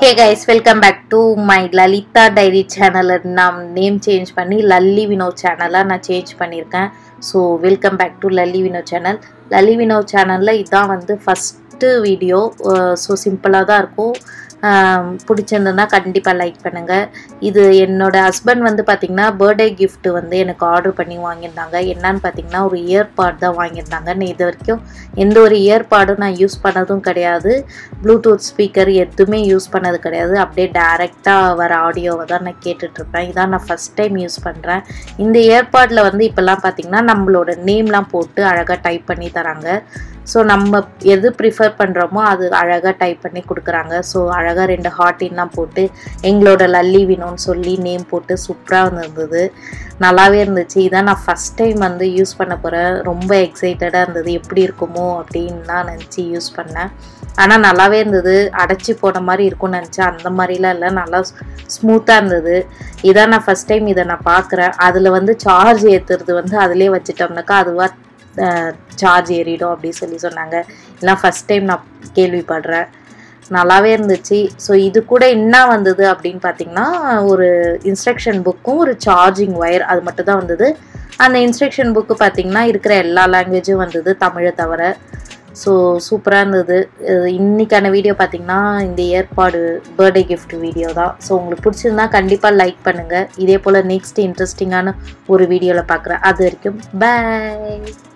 okay guys welcome back to my Lalitha diary சேனலை நான் name change பண்ணி லல்லி வினோத் சேனலாக நான் சேஞ்ச் பண்ணியிருக்கேன் so welcome back to Lalli Vinod channel Lalli Vinod சேனலில் இதான் வந்து ஃபஸ்ட்டு வீடியோ ஸோ சிம்பிளாக தான் இருக்கும் ஆம், பிடிச்சிருந்ததுன்னா கண்டிப்பாக லைக் பண்ணுங்கள் இது என்னோட ஹஸ்பண்ட் வந்து பார்த்திங்கன்னா பர்த்டே gift வந்து எனக்கு ஆர்டர் பண்ணி வாங்கியிருந்தாங்க என்னன்னு பார்த்தீங்கன்னா ஒரு இயர்பாட் தான் வாங்கியிருந்தாங்க நான் இது வரைக்கும் எந்த ஒரு இயர்பாடும் நான் யூஸ் பண்ணதும் கிடையாது ப்ளூடூத் ஸ்பீக்கர் எதுவுமே யூஸ் பண்ணது கிடையாது அப்படியே டைரெக்டாக வர ஆடியோவை தான் நான் கேட்டுட்ருப்பேன் இதான் நான் ஃபஸ்ட் டைம் யூஸ் பண்ணுறேன் இந்த இயர்பாடில் வந்து இப்போல்லாம் பார்த்தீங்கன்னா நம்மளோட நேம்லாம் போட்டு அழகாக டைப் பண்ணி தராங்க ஸோ நம்ம எது ப்ரிஃபர் பண்ணுறோமோ அது அழகாக டைப் பண்ணி கொடுக்குறாங்க ஸோ அழகாக ரெண்டு ஹார்டின்லாம் போட்டு எங்களோட லல்லி வினோன்னு சொல்லி நேம் போட்டு சூப்பராக இருந்தது நல்லாவே இருந்துச்சு இதான் நான் ஃபஸ்ட் டைம் வந்து யூஸ் பண்ண போகிறேன் ரொம்ப எக்ஸைட்டடாக இருந்தது எப்படி இருக்குமோ அப்படின்னு நான் நினச்சி யூஸ் பண்ணேன் ஆனால் நல்லாவே இருந்தது அடைச்சி போன மாதிரி இருக்கும்னு நினச்சேன் அந்த மாதிரிலாம் இல்லை நல்லா ஸ்மூத்தாக இருந்தது இதான் நான் ஃபஸ்ட் டைம் இதை நான் பார்க்குறேன் அதில் வந்து சார்ஜ் ஏற்றுறது வந்து அதிலே வச்சுட்டோம்னாக்கா அதுவாக சார்ஜ் ஏறிடும் அப்படி சொல்லி சொன்னாங்க இதெல்லாம் ஃபஸ்ட் டைம் நான் கேள்விப்படுறேன் நல்லாவே இருந்துச்சு ஸோ இது கூட என்ன வந்தது அப்படின்னு பார்த்தீங்கன்னா ஒரு இன்ஸ்ட்ரக்ஷன் புக்கும் ஒரு சார்ஜிங் ஒயர் அது மட்டும் தான் வந்தது அந்த இன்ஸ்ட்ரக்ஷன் புக்கு பார்த்தீங்கன்னா இருக்கிற எல்லா லாங்குவேஜும் வந்தது தமிழை தவிர ஸோ சூப்பராக இருந்தது இது இன்னைக்கான வீடியோ பார்த்தீங்கன்னா இந்த ஏற்பாடு பர்த்டே gift வீடியோ தான் ஸோ உங்களுக்கு பிடிச்சிருந்தா கண்டிப்பாக லைக் பண்ணுங்கள் இதே போல் நெக்ஸ்ட் இன்ட்ரெஸ்டிங்கான ஒரு வீடியோவில் பார்க்குறேன் அது வரைக்கும் பை